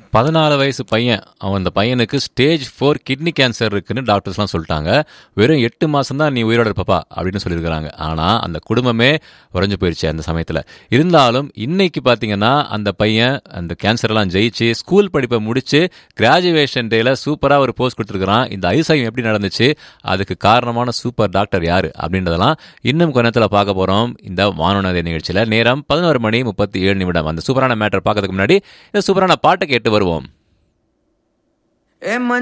பதினாலு வயசு பையன் அவன் அந்த பையனுக்கு ஸ்டேஜ் ஃபோர் கிட்னி கேன்சர் இருக்குன்னு டாக்டர்ஸ்லாம் சொல்லிட்டாங்க வெறும் எட்டு மாசம் தான் நீ உயிரோட இருப்பப்பா அப்படின்னு சொல்லியிருக்கிறாங்க ஆனால் அந்த குடும்பமே உறைஞ்சு போயிடுச்சு அந்த சமயத்தில் இருந்தாலும் இன்னைக்கு பார்த்தீங்கன்னா அந்த பையன் அந்த கேன்சர்லாம் ஜெயிச்சு ஸ்கூல் படிப்பை முடிச்சு கிராஜுவேஷன் டேல சூப்பராக ஒரு போஸ்ட் கொடுத்துருக்குறான் இந்த ஐசாயம் எப்படி நடந்துச்சு அதுக்கு காரணமான சூப்பர் டாக்டர் யார் அப்படின்றதெல்லாம் இன்னும் கொஞ்ச நேரத்தில் பார்க்க போகிறோம் இந்த வானொலி நிகழ்ச்சியில் நேரம் பதினோரு மணி முப்பத்தி ஏழு நிமிடம் அந்த சூப்பரான மேட்டர் பார்க்கறதுக்கு முன்னாடி இந்த சூப்பரான பாட்டை கேட்டு வருவோம் ஏ